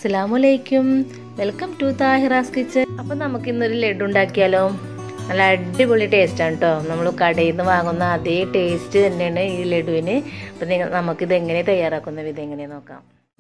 അസ്സലാമലൈക്കും welcome to താഹിറാസ് kitchen അപ്പം നമുക്ക് ഇന്നൊരു ലഡു ഉണ്ടാക്കിയാലോ നല്ല അടിപൊളി ടേസ്റ്റാണ് കേട്ടോ നമ്മൾ കടയിൽ നിന്ന് വാങ്ങുന്ന അതേ ടേസ്റ്റ് തന്നെയാണ് ഈ ലഡുവിന് അപ്പം നിങ്ങൾ നമുക്കിത് എങ്ങനെ തയ്യാറാക്കുന്ന വിധം എങ്ങനെ നോക്കാം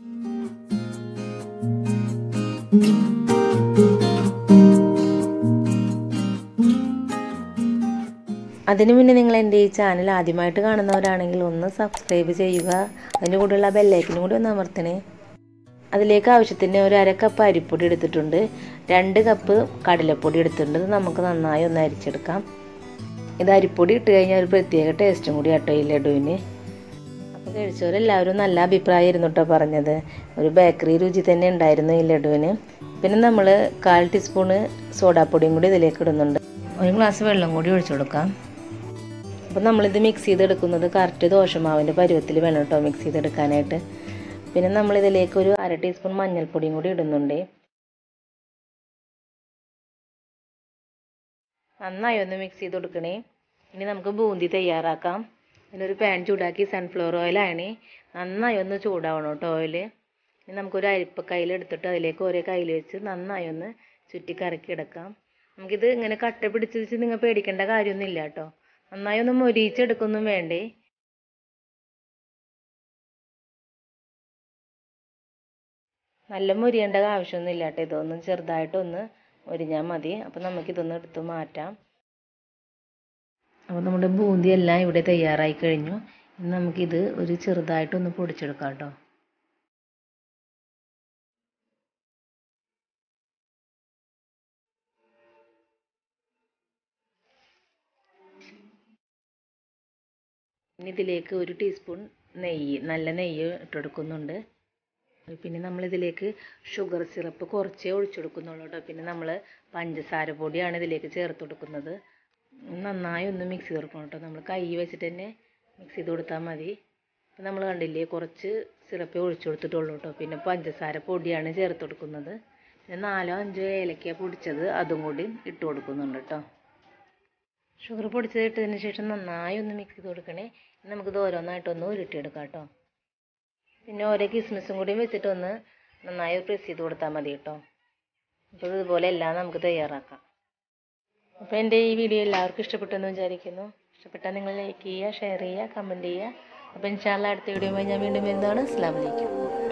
അതിനു മുന്നേ നിങ്ങൾ എൻ്റെ ഈ ചാനൽ ആദ്യമായിട്ട് കാണുന്നവരാണെങ്കിൽ ഒന്ന് സബ്സ്ക്രൈബ് ചെയ്യുക അതിൻ്റെ കൂടെയുള്ള ബെല്ലൈക്കിനും കൂടി ഒന്ന് അമർത്തണേ അതിലേക്ക് ആവശ്യത്തിന് ഒരു അര കപ്പ് അരിപ്പൊടി എടുത്തിട്ടുണ്ട് രണ്ട് കപ്പ് കടലപ്പൊടി എടുത്തിട്ടുണ്ട് ഇത് നമുക്ക് നന്നായി ഒന്ന് അരിച്ചെടുക്കാം ഇത് അരിപ്പൊടി ഇട്ട് കഴിഞ്ഞാൽ ഒരു പ്രത്യേക ടേസ്റ്റും കൂടി കേട്ടോ ഈ ലഡുവിന് അപ്പോൾ കഴിച്ചവരെല്ലാവരും നല്ല അഭിപ്രായമായിരുന്നു കേട്ടോ പറഞ്ഞത് ഒരു ബേക്കറി രുചി തന്നെ ഉണ്ടായിരുന്നു ഈ ലഡുവിന് പിന്നെ നമ്മൾ കാൽ ടീസ്പൂണ് സോഡാപ്പൊടിയും കൂടി ഇതിലേക്ക് ഇടുന്നുണ്ട് ഒരു ഗ്ലാസ് വെള്ളം കൂടി ഒഴിച്ചു കൊടുക്കാം അപ്പോൾ നമ്മളിത് മിക്സ് ചെയ്തെടുക്കുന്നത് കറക്റ്റ് ദോശമാവിൻ്റെ പരുവത്തിൽ വേണം കേട്ടോ മിക്സ് ചെയ്തെടുക്കാനായിട്ട് പിന്നെ നമ്മളിതിലേക്ക് ഒരു അര ടീസ്പൂൺ മഞ്ഞൾപ്പൊടിയും കൂടി ഇടുന്നുണ്ട് നന്നായി ഒന്ന് മിക്സ് ചെയ്ത് കൊടുക്കണേ ഇനി നമുക്ക് ബൂന്തി തയ്യാറാക്കാം ഇതിനൊരു പാൻ ചൂടാക്കി സൺഫ്ലവർ ഓയിലാണ് നന്നായി ഒന്ന് ചൂടാവണം കേട്ടോ ഓയിൽ ഇനി നമുക്കൊരു അരിപ്പ കയ്യിൽ എടുത്തിട്ട് അതിലേക്ക് ഒരേ കയ്യിൽ വെച്ച് നന്നായി ഒന്ന് ചുറ്റി കറക്കി എടുക്കാം നമുക്കിത് ഇങ്ങനെ കട്ട പിടിച്ച് വെച്ച് നിങ്ങൾ പേടിക്കേണ്ട കാര്യമൊന്നുമില്ല കേട്ടോ നന്നായി ഒന്ന് മൊരിയിച്ചെടുക്കൊന്നും വേണ്ടേ നല്ല മുരിയേണ്ട ആവശ്യമൊന്നുമില്ല കേട്ടോ ഇതൊന്ന് ചെറുതായിട്ടൊന്ന് മുരിഞ്ഞാൽ മതി അപ്പം നമുക്കിതൊന്ന് എടുത്ത് മാറ്റാം അപ്പോൾ നമ്മുടെ ബൂന്തി എല്ലാം ഇവിടെ തയ്യാറായി കഴിഞ്ഞു ഇനി നമുക്കിത് ഒരു ചെറുതായിട്ടൊന്ന് പൊടിച്ചെടുക്കാം കേട്ടോ ഇനി ഇതിലേക്ക് ഒരു ടീസ്പൂൺ നെയ്യ് നല്ല നെയ്യ് ഇട്ടെടുക്കുന്നുണ്ട് പിന്നെ നമ്മളിതിലേക്ക് ഷുഗർ സിറപ്പ് കുറച്ചേ ഒഴിച്ചെടുക്കുന്നുള്ളൂ കേട്ടോ പിന്നെ നമ്മൾ പഞ്ചസാര പൊടിയാണ് ഇതിലേക്ക് ചേർത്ത് കൊടുക്കുന്നത് നന്നായി ഒന്ന് മിക്സ് ചെയ്ത് കൊടുക്കണം കേട്ടോ നമ്മൾ കൈ വെച്ചിട്ട് തന്നെ മിക്സ് ചെയ്ത് കൊടുത്താൽ മതി ഇപ്പം നമ്മൾ കണ്ടില്ലേ കുറച്ച് സിറപ്പേ ഒഴിച്ചു കൊടുത്തിട്ടുള്ളൂ കേട്ടോ പിന്നെ പഞ്ചസാര പൊടിയാണ് ചേർത്ത് കൊടുക്കുന്നത് പിന്നെ നാലോ അഞ്ചോ ഏലക്ക പൊടിച്ചത് അതും കൂടി ഇട്ട് കൊടുക്കുന്നുണ്ട് കേട്ടോ ഷുഗർ പൊടിച്ചത് ഇട്ടതിന് ശേഷം നന്നായി ഒന്ന് മിക്സ് ചെയ്ത് കൊടുക്കണേ നമുക്കിത് ഓരോന്നായിട്ടൊന്ന് ഉരുട്ടിയെടുക്കാം കേട്ടോ പിന്നെ ഓരോ കിസ്മിസും കൂടി വെച്ചിട്ടൊന്ന് നന്നായി പ്രസ് ചെയ്ത് കൊടുത്താൽ മതി കേട്ടോ അപ്പോൾ ഇതുപോലെ എല്ലാം നമുക്ക് തയ്യാറാക്കാം അപ്പോൾ എൻ്റെ ഈ വീഡിയോ എല്ലാവർക്കും ഇഷ്ടപ്പെട്ടെന്ന് വിചാരിക്കുന്നു ഇഷ്ടപ്പെട്ടാൽ നിങ്ങൾ ലൈക്ക് ചെയ്യുക ഷെയർ ചെയ്യുക കമൻറ്റ് ചെയ്യുക അപ്പോൾ ഇൻഷാല്ല അടുത്ത വീഡിയോ ഞാൻ വീണ്ടും വരുന്നതാണ് അസ്സാം വലൈക്കും